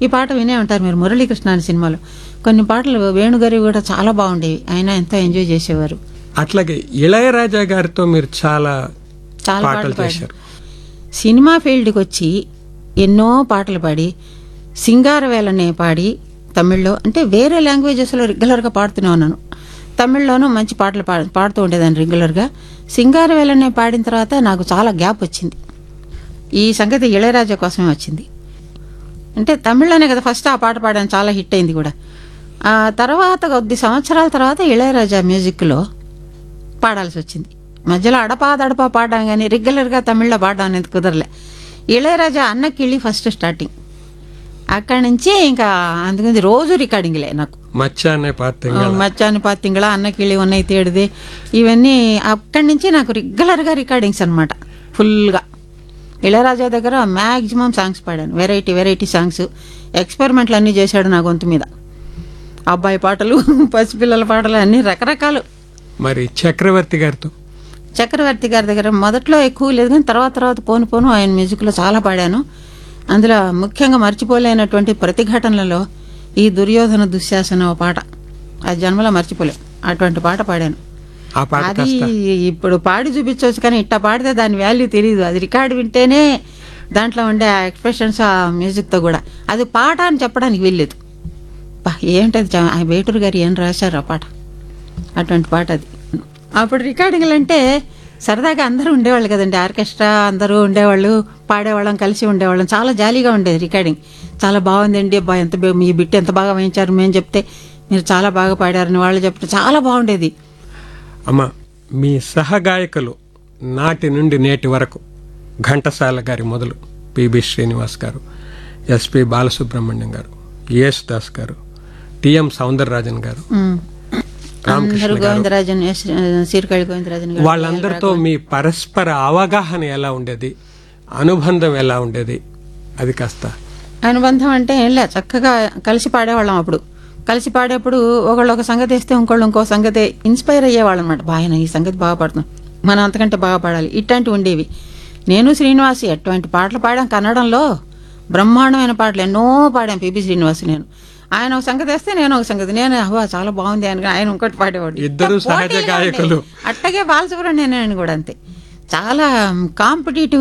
ఈ పాట వినే ఉంటారు మీరు మురళీకృష్ణ అనే సినిమాలో కొన్ని పాటలు వేణుగారి కూడా చాలా బాగుండేవి ఆయన ఎంతో ఎంజాయ్ చేసేవారు అట్లాగే ఇళయరాజా గారితో మీరు చాలా చాలా పాటలు పాటలు పాడారు చేశారు సినిమా ఫీల్డ్కి వచ్చి ఎన్నో పాటలు పాడి సింగారవేలనే పాడి తమిళ్లో అంటే వేరే లాంగ్వేజెస్లో రెగ్యులర్గా పాడుతూనే ఉన్నాను తమిళ్లోనూ మంచి పాటలు పాడు పాడుతూ ఉండేదాన్ని రెగ్యులర్గా సింగారవేలనే పాడిన తర్వాత నాకు చాలా గ్యాప్ వచ్చింది ఈ సంగతి ఇళయరాజా కోసమే వచ్చింది అంటే తమిళ్లోనే కదా ఫస్ట్ ఆ పాట పాడాను చాలా హిట్ అయింది కూడా ఆ తర్వాత కొద్ది సంవత్సరాల తర్వాత ఇళయరాజా మ్యూజిక్లో పాడాల్సి వచ్చింది మధ్యలో అడపా దడపా పాడాం కానీ రెగ్యులర్గా తమిళ్లో పాడడం అనేది కుదరలే ఇళయరాజా అన్నకిళ్ళి ఫస్ట్ స్టార్టింగ్ అక్కడి నుంచి ఇంకా అందుకని రోజు రికార్డింగ్లే నాకు మచ్చ అనే పాత మచ్చాని పాతింగళ అన్నకిళ్ళి ఉన్నాయి తేడిది ఇవన్నీ అక్కడి నుంచి నాకు రెగ్యులర్గా రికార్డింగ్స్ అనమాట ఫుల్గా ఇళయరాజా దగ్గర మ్యాక్సిమం సాంగ్స్ పాడాను వెరైటీ వెరైటీ సాంగ్స్ ఎక్స్పెరిమెంట్లు అన్నీ చేశాడు నా గొంతు మీద అబ్బాయి పాటలు పసిపిల్లల పాటలు అన్నీ రకరకాలు మరి చక్రవర్తి గారితో చక్రవర్తి గారి దగ్గర మొదట్లో ఎక్కువ లేదు కానీ తర్వాత తర్వాత పోను పోను ఆయన మ్యూజిక్లో చాలా పాడాను అందులో ముఖ్యంగా మర్చిపోలేనటువంటి ప్రతిఘటనలలో ఈ దుర్యోధన దుశ్శాసన ఓ పాట ఆ జన్మలో మర్చిపోలేం అటువంటి పాట పాడాను ఆ పాట అది కాస్త ఇప్పుడు పాడి చూపించవచ్చు కానీ ఇట్టా పాడితే దాని వాల్యూ తెలియదు అది రికార్డు వింటేనే దాంట్లో ఉండే ఆ ఎక్స్ప్రెషన్స్ ఆ మ్యూజిక్తో కూడా అది పాట అని చెప్పడానికి వెళ్ళలేదు బా ఏంటది చ- ఆ వేటూరు గారు ఏం రాశారు ఆ పాట అటువంటి పాట అది అప్పుడు రికార్డింగ్లు అంటే సరదాగా అందరూ ఉండేవాళ్ళు కదండి ఆర్కెస్ట్రా అందరూ ఉండేవాళ్ళు పాడేవాళ్ళం కలిసి ఉండేవాళ్ళం చాలా జాలీగా ఉండేది రికార్డింగ్ చాలా బాగుందండి అబ్బా ఎంత బా- మీ బిట్ ఎంత బాగా వేయించారు మేము చెప్తే మీరు చాలా బాగా పాడారని వాళ్ళు చెప్తే చాలా బాగుండేది అమ్మ మీ సహగాయకులు నాటి నుండి నేటి వరకు ఘంటసాల గారి మొదలు పిబి శ్రీనివాస్ గారు ఎస్పి బాలసుబ్రహ్మణ్యం గారు యేసు దాస్ గారు టిఎం సౌందరరాజన్ గారు ఉమ్. రామకృష్ణ అందరూ గారు. గోవిందరాజన్ ఎస్- సీర్కాళి గోవిందరాజన్ గారు వాళ్ళందరితో మీ పరస్పర అవగాహన ఎలా ఉండేది అనుబంధం ఎలా ఉండేది అది కాస్త అనుబంధం అంటే ఏం లే చక్కగా కలిసి పాడేవాళ్ళం అప్పుడు కలిసి పాడేప్పుడు ఒకళ్ళు ఒక సంగతి వేస్తే ఇంకోళ్ళు ఇంకో సంగతి ఇన్స్పైర్ అయ్యేవాళ్ళం అనమాట బాగా ఈ సంగతి బాగా పాడుతున్నాం మనం అంతకంటే బాగా పాడాలి ఇట్లాంటివి ఉండేవి నేను శ్రీనివాసి అటువంటి పాటలు పాడాం కన్నడంలో బ్రహ్మాండమైన పాటలు ఎన్నో పాడాం పిపి శ్రీనివాస్ నేను ఆయన ఒక సంగతి వేస్తే నేను ఒక సంగతి నేను అవ్వా చాలా బాగుంది అని ఆయన ఇంకోటి పాడేవాడు ఇద్దరు ఇట్లా సహజ పోటీలుగా గాయకులు. ఉండేవి. అట్టగే బాలసుబ్రహ్మణ్యం కూడా అంతే చాలా కాంపిటేటివ్